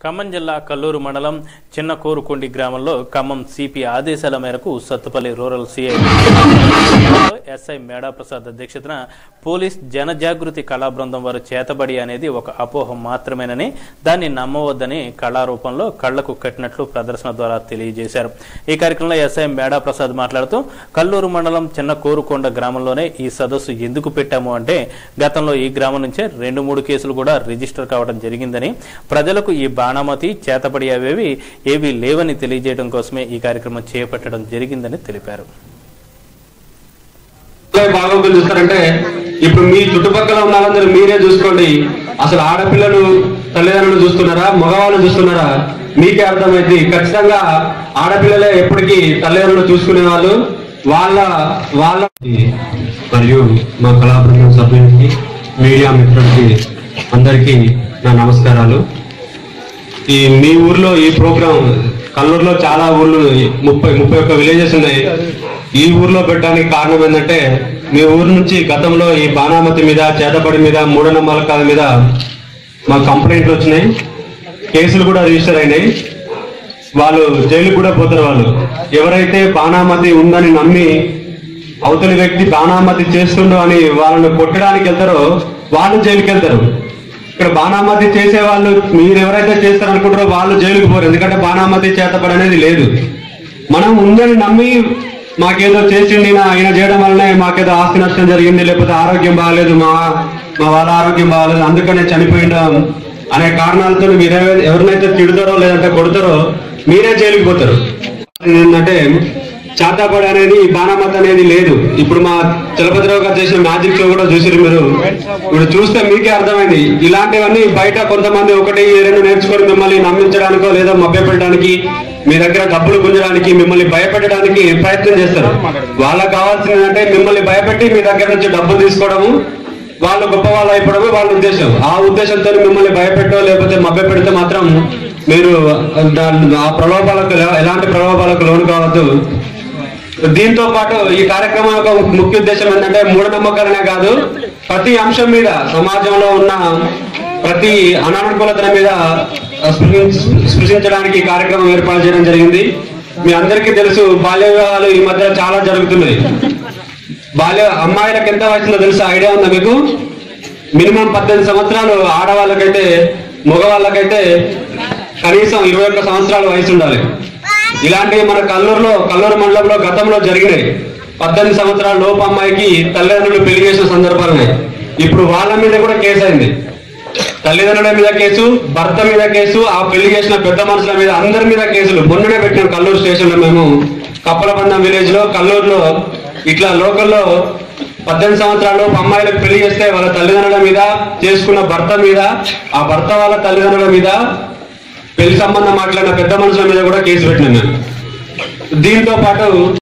ఖమ్మం జిల్లా కల్లూరు మండలం చిన్న కోరుకొండి గ్రామంలో ఖమ్మం సిపి ఆదేశాల మేరకు Sathupalli rural CI SI Meda Prasad అధ్యక్షతన పోలీస్ జనజాగృతి కళా బృందం వారు చేతబడి అనేది ఒక అపోహ మాత్రమేనని దాన్ని నమ్మవద్దని కళారూపంలో కళ్లకు కట్టినట్లు ప్రదర్శన ద్వారా తెలియజేశారు ఈ కార్యక్రమంలో ఎస్ఐ మేడా ప్రసాద్ మాట్లాడుతూ కల్లూరు మండలం చిన్న కోరుకొండ గ్రామంలోనే ఈ సదస్సు ఎందుకు పెట్టాము అంటే గతంలో ఈ గ్రామం నుంచే రెండు మూడు కేసులు కూడా రిజిస్టర్ కావడం జరిగిందని ప్రజలకు ఈ బాణామతి చేతబడి అవేవి ఏవీ లేవని తెలియజేయడం కోసమే ఈ కార్యక్రమం చేపట్టడం జరిగిందని తెలిపారు పిల్లలు బాగోగులు చూస్తారంటే ఇప్పుడు మీ చుట్టుపక్కల ఉన్న వాళ్ళందరూ మీరే చూసుకోండి అసలు ఆడపిల్లలు తల్లిదండ్రులు చూస్తున్నారా మగవాళ్ళు చూస్తున్నారా మీకే అర్థమైంది ఖచ్చితంగా ఆడపిల్లలే ఎప్పటికీ తల్లిదండ్రులు చూసుకునే వాళ్ళు వాళ్ళ వాళ్ళ మరియు మా కళాబృందం సభ్యులకి మీడియా మిత్రులకి అందరికీ నా నమస్కారాలు ఈ మీ ఊర్లో ఈ ప్రోగ్రాం కల్లూరులో చాలా ఊర్లు ముప్పై ముప్పై ఒక్క విలేజెస్ ఉన్నాయి ఈ ఊర్లో పెట్టడానికి కారణం ఏంటంటే మీ ఊరు నుంచి గతంలో ఈ బాణామతి మీద చేతబడి మీద మూఢనమ్మకాల మీద మా కంప్లైంట్లు వచ్చినాయి కేసులు కూడా రిజిస్టర్ అయినాయి వాళ్ళు జైలుకు కూడా పోతారు వాళ్ళు ఎవరైతే బాణామతి ఉందని నమ్మి అవతలి వ్యక్తి బాణామతి చేస్తుండు అని వాళ్ళని కొట్టడానికి వెళ్తారో వాళ్ళు జైలుకి వెళ్తారు ఇక్కడ బాణామతి చేసే వాళ్ళు మీరు ఎవరైతే చేస్తారనుకుంటారో వాళ్ళు జైలుకు పోరు ఎందుకంటే బాణామతి చేతపడి అనేది లేదు మనం ఉందని నమ్మి మాకేదో చేసిండి నా ఆయన చేయడం వల్లనే మాకేదో ఆస్తి నష్టం జరిగింది లేకపోతే ఆరోగ్యం బాగాలేదు మా మా వాళ్ళ ఆరోగ్యం బాగాలేదు అందుకనే చనిపోయిండాం అనే కారణాలతో మీరు ఎవ- ఎవరినైతే తిడతారో లేదంటే కొడతారో మీరే జైలుకి పోతారు ఏంటంటే చాతాపడి అనేది బాణామతి అనేది లేదు ఇప్పుడు మా చలపతిరావు గారు చేసిన మ్యాజిక్ షో కూడా చూసిరు మీరు ఇప్పుడు చూస్తే మీకే అర్థమైంది ఇలాంటివన్నీ బయట కొంతమంది ఒకటి రెండు నేర్చుకొని మిమ్మల్ని నమ్మించడానికో లేదా మభ్యపెట్టడానికి మీ దగ్గర డబ్బులు గుంజడానికి మిమ్మల్ని భయపెట్టడానికి ప్రయత్నం చేస్తారు వాళ్ళకి కావాల్సింది అంటే మిమ్మల్ని భయపెట్టి మీ దగ్గర నుంచి డబ్బులు తీసుకోవడము వాళ్ళు గొప్ప వాళ్ళు అయిపోవడమే వాళ్ళ ఉద్దేశం ఆ ఉద్దేశంతో మిమ్మల్ని భయపెట్టో లేకపోతే మభ్య పెడితే మాత్రం మీరు దా- ఆ ప్రలోభాలకు ఎలా- ఎలాంటి ప్రలోభాలకు లోను కావద్దు దీంతో పాటు ఈ కార్యక్రమం యొక్క ముఖ్య ఉద్దేశం ఏంటంటే మూఢనమ్మకాలనే కాదు ప్రతి అంశం మీద సమాజంలో ఉన్న ప్రతి అనానుకూలతల మీద స్పృశించ- స్పృశించడానికి ఈ కార్యక్రమం ఏర్పాటు చేయడం జరిగింది మీ అందరికీ తెలుసు బాల్య వివాహాలు ఈ మధ్య చాలా జరుగుతున్నాయి బాల్య అమ్మాయిలకు ఎంత వయసులో తెలుసా ఐడియా ఉందా మీకు మినిమం పద్దెనిమిది సంవత్సరాలు ఆడవాళ్ళకైతే మగవాళ్ళకైతే కనీసం ఇరవై ఒక్క సంవత్సరాల వయసు ఉండాలి ఇలాంటివి మన కల్లూరులో కల్లూరు మండలంలో గతంలో జరిగినాయి పద్దెనిమిది సంవత్సరాల లోపు అమ్మాయికి తల్లిదండ్రులు పెళ్లి చేసిన సందర్భాలు ఉన్నాయి ఇప్పుడు వాళ్ళ మీద కూడా కేసు అయింది తల్లిదండ్రుల మీద కేసు భర్త మీద కేసు ఆ పెళ్లి చేసిన పెద్ద మనుషుల మీద అందరి మీద కేసులు మొన్ననే పెట్టినాం కల్లూరు స్టేషన్ లో మేము కప్పలబంధం విలేజ్ లో కల్లూరులో ఇట్లా లోకల్లో పద్దెనిమిది సంవత్సరాలు అమ్మాయిలకు పెళ్లి చేస్తే వాళ్ళ తల్లిదండ్రుల మీద చేసుకున్న భర్త మీద ఆ భర్త వాళ్ళ తల్లిదండ్రుల మీద పెళ్లి సంబంధం మాట్లాడిన పెద్ద మనుషుల మీద కూడా కేసు పెట్టినాం మేము దీంతో పాటు